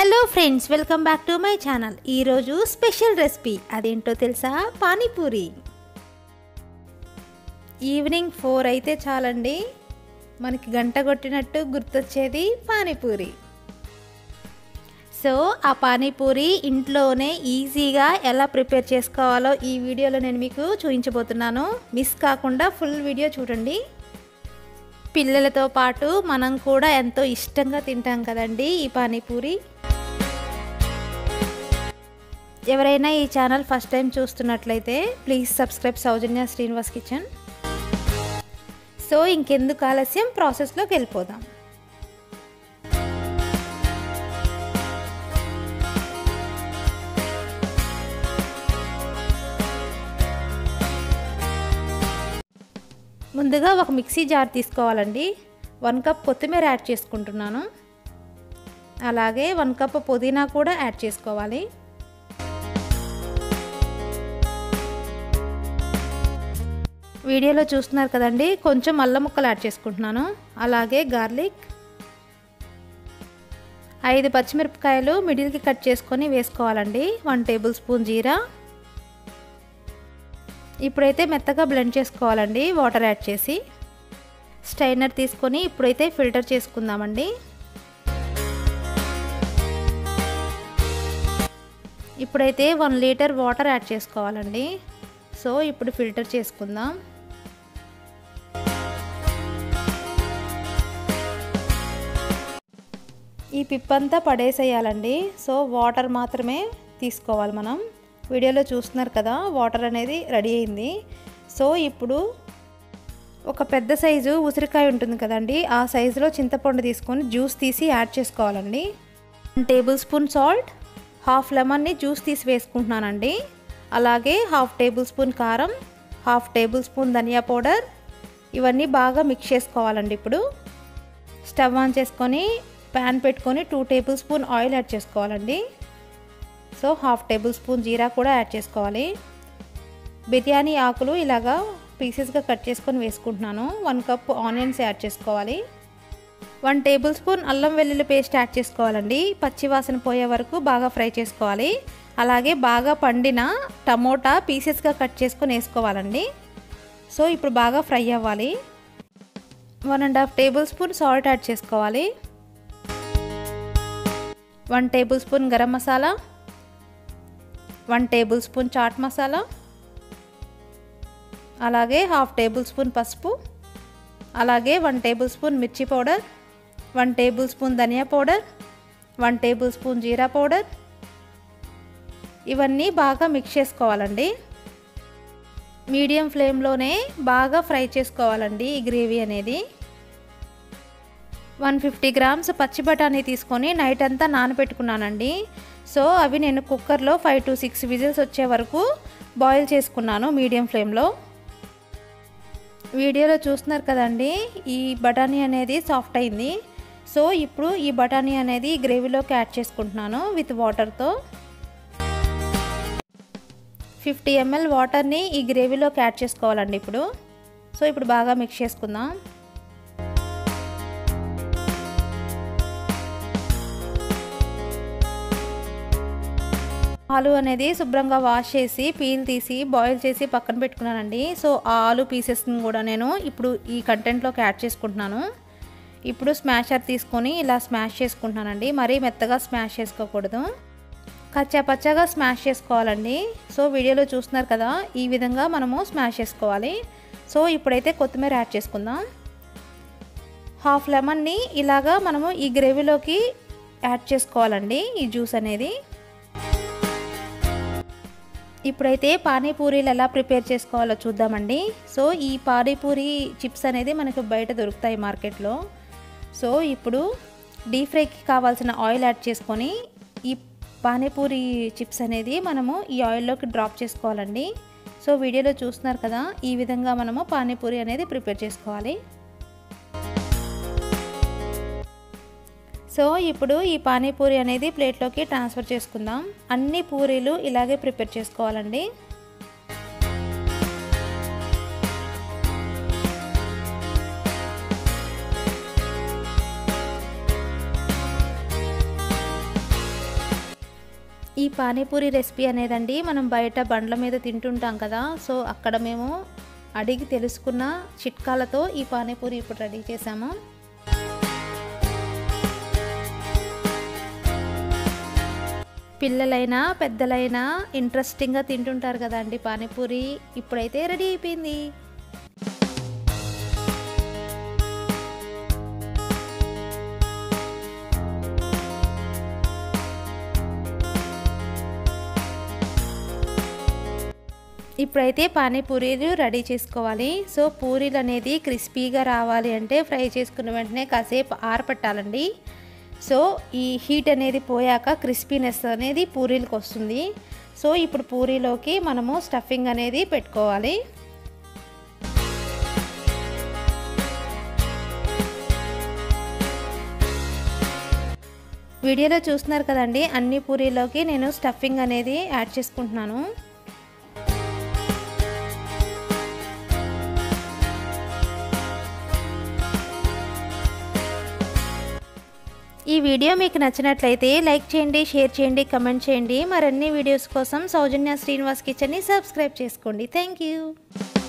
hello friends welcome back to my channel ఈరోజు special recipe అదేంటో తెలుసా పానీపూరి ఈవినింగ్ ఫోర్ అయితే చాలండి మనకి గంట కొట్టినట్టు గుర్తొచ్చేది పానీపూరి సో ఆ పానీపూరి ఇంట్లోనే ఈజీగా ఎలా ప్రిపేర్ చేసుకోవాలో ఈ వీడియోలో నేను మీకు చూపించబోతున్నాను మిస్ కాకుండా ఫుల్ వీడియో చూడండి పిల్లలతో పాటు మనం కూడా ఎంతో ఇష్టంగా తింటాం కదండి ఈ పానీపూరి ఎవరైనా ఈ ఛానల్ ఫస్ట్ టైం చూస్తున్నట్లయితే please subscribe Soujanya Srinivas kitchen so ఇంకెందుకు ఆలస్యం ప్రాసెస్లోకి వెళ్ళిపోదాం ముందుగా ఒక మిక్సీ జార్ తీసుకోవాలండి వన్ కప్ కొత్తిమీర యాడ్ చేసుకుంటున్నాను అలాగే వన్ కప్ పుదీనా కూడా యాడ్ చేసుకోవాలి వీడియోలో చూస్తున్నారు కదండి కొంచెం అల్లం ముక్కలు యాడ్ చేసుకుంటున్నాను అలాగే గార్లిక్ ఐదు పచ్చిమిరపకాయలు మిడిల్కి కట్ చేసుకొని వేసుకోవాలండి వన్ టేబుల్ స్పూన్ జీరా ఇప్పుడైతే మెత్తగా బ్లెండ్ చేసుకోవాలండి వాటర్ యాడ్ చేసి స్టైనర్ తీసుకొని ఇప్పుడైతే ఫిల్టర్ చేసుకుందామండి ఇప్పుడైతే వన్ లీటర్ వాటర్ యాడ్ చేసుకోవాలండి సో ఇప్పుడు ఫిల్టర్ చేసుకుందాం ఈ పిప్పంతా పడేసేయాలండి సో వాటర్ మాత్రమే తీసుకోవాలి మనం వీడియోలో చూస్తున్నారు కదా వాటర్ అనేది రెడీ అయింది సో ఇప్పుడు ఒక పెద్ద సైజు ఉసిరికాయ ఉంటుంది కదండి ఆ సైజులో చింతపండు తీసుకొని జ్యూస్ తీసి యాడ్ చేసుకోవాలండి one tablespoon salt half లెమన్ని జ్యూస్ తీసి వేసుకుంటున్నానండి అలాగే హాఫ్ టేబుల్ స్పూన్ కారం హాఫ్ టేబుల్ స్పూన్ ధనియా పౌడర్ ఇవన్నీ బాగా మిక్స్ చేసుకోవాలండి ఇప్పుడు స్టవ్ ఆన్ చేసుకొని ప్యాన్ పెట్టుకొని two tablespoon oil add చేసుకోవాలండి సో హాఫ్ టేబుల్ స్పూన్ జీరా కూడా యాడ్ చేసుకోవాలి బిర్యానీ ఆకులు ఇలాగా పీసెస్గా కట్ చేసుకొని వేసుకుంటున్నాను వన్ కప్ ఆనియన్స్ యాడ్ చేసుకోవాలి వన్ టేబుల్ స్పూన్ అల్లం వెల్లుల్లి పేస్ట్ యాడ్ చేసుకోవాలండి పచ్చి వాసన పోయే వరకు బాగా ఫ్రై చేసుకోవాలి అలాగే బాగా పండిన టమోటా పీసెస్గా కట్ చేసుకొని వేసుకోవాలండి సో ఇప్పుడు బాగా ఫ్రై అవ్వాలి one and half tablespoon salt add చేసుకోవాలి one tablespoon garam masala one tablespoon chaat masala అలాగే హాఫ్ టేబుల్ స్పూన్ పసుపు అలాగే వన్ టేబుల్ స్పూన్ మిర్చి పౌడర్ వన్ టేబుల్ స్పూన్ ధనియా పౌడర్ వన్ టేబుల్ స్పూన్ జీరా పౌడర్ ఇవన్నీ బాగా మిక్స్ చేసుకోవాలండి మీడియం ఫ్లేమ్లోనే బాగా ఫ్రై చేసుకోవాలండి ఈ గ్రేవీ అనేది వన్ ఫిఫ్టీ గ్రామ్స్ పచ్చి బఠానీ తీసుకొని నైట్ అంతా నానబెట్టుకున్నానండి సో అవి నేను కుక్కర్లో ఫైవ్ టు సిక్స్ విజిల్స్ వచ్చే వరకు బాయిల్ చేసుకున్నాను మీడియం ఫ్లేమ్లో వీడియోలో చూస్తున్నారు కదండి ఈ బఠానీ అనేది సాఫ్ట్ అయింది సో ఇప్పుడు ఈ బఠానీ అనేది గ్రేవీలోకి యాడ్ చేసుకుంటున్నాను విత్ వాటర్తో ఫిఫ్టీ ఎంఎల్ వాటర్ని ఈ గ్రేవీలోకి యాడ్ చేసుకోవాలండి ఇప్పుడు సో ఇప్పుడు బాగా మిక్స్ చేసుకుందాం ఆలు అనేది శుభ్రంగా వాష్ చేసి పీల్ తీసి బాయిల్ చేసి పక్కన పెట్టుకున్నానండి సో ఆ ఆలు పీసెస్ని కూడా నేను ఇప్పుడు ఈ కంటెంట్లోకి యాడ్ చేసుకుంటున్నాను ఇప్పుడు స్మాషర్ తీసుకొని ఇలా స్మాష్ చేసుకుంటున్నానండి మరీ మెత్తగా స్మాష్ చేసుకోకూడదు కచ్చా పచ్చగా స్మాష్ చేసుకోవాలండి సో వీడియోలో చూస్తున్నారు కదా ఈ విధంగా మనము స్మాష్ చేసుకోవాలి సో ఇప్పుడైతే కొత్తిమీర యాడ్ చేసుకుందాం హాఫ్ లెమన్ని ఇలాగా మనము ఈ గ్రేవీలోకి యాడ్ చేసుకోవాలండి ఈ జ్యూస్ అనేది ఇప్పుడైతే పానీపూరీలు ఎలా ప్రిపేర్ చేసుకోవాలో చూద్దామండి సో ఈ పానీపూరి చిప్స్ అనేది మనకు బయట దొరుకుతాయి మార్కెట్లో సో ఇప్పుడు డీప్ ఫ్రైకి కావాల్సిన ఆయిల్ యాడ్ చేసుకొని ఈ పానీపూరి చిప్స్ అనేది మనము ఈ ఆయిల్లోకి డ్రాప్ చేసుకోవాలండి సో వీడియోలో చూస్తున్నారు కదా ఈ విధంగా మనము పానీపూరి అనేది ప్రిపేర్ చేసుకోవాలి సో ఇప్పుడు ఈ పానీపూరి అనేది ప్లేట్లోకి ట్రాన్స్ఫర్ చేసుకుందాం అన్ని పూరీలు ఇలాగే ప్రిపేర్ చేసుకోవాలండి ఈ పానీపూరి రెసిపీ అనేదండి మనం బయట బండ్ల మీద తింటుంటాం కదా సో అక్కడ మేము అడిగి తెలుసుకున్న చిట్కాలతో ఈ పానీపూరి ఇప్పుడు రెడీ చేసాము పిల్లలైనా పెద్దలైనా ఇంట్రెస్టింగ్గా తింటుంటారు కదండి పానీపూరి ఇప్పుడైతే రెడీ అయిపోయింది ఇప్పుడైతే పానీపూరీలు రెడీ చేసుకోవాలి సో పూరీలు అనేది క్రిస్పీగా రావాలి అంటే ఫ్రై చేసుకున్న వెంటనే కాసేపు ఆరపెట్టాలండి సో ఈ హీట్ అనేది పోయాక క్రిస్పీనెస్ అనేది పూరీలకు వస్తుంది సో ఇప్పుడు పూరీలోకి మనము స్టఫింగ్ అనేది పెట్టుకోవాలి వీడియోలో చూస్తున్నారు కదండి అన్ని పూరీలోకి నేను స్టఫింగ్ అనేది యాడ్ చేసుకుంటున్నాను ఈ వీడియో మీకు నచ్చినట్లయితే లైక్ చేయండి షేర్ చేయండి కమెంట్ చేయండి మరిన్ని వీడియోస్ కోసం సౌజన్య శ్రీనివాస్ కిచెన్ని సబ్స్క్రైబ్ చేసుకోండి థ్యాంక్ యూ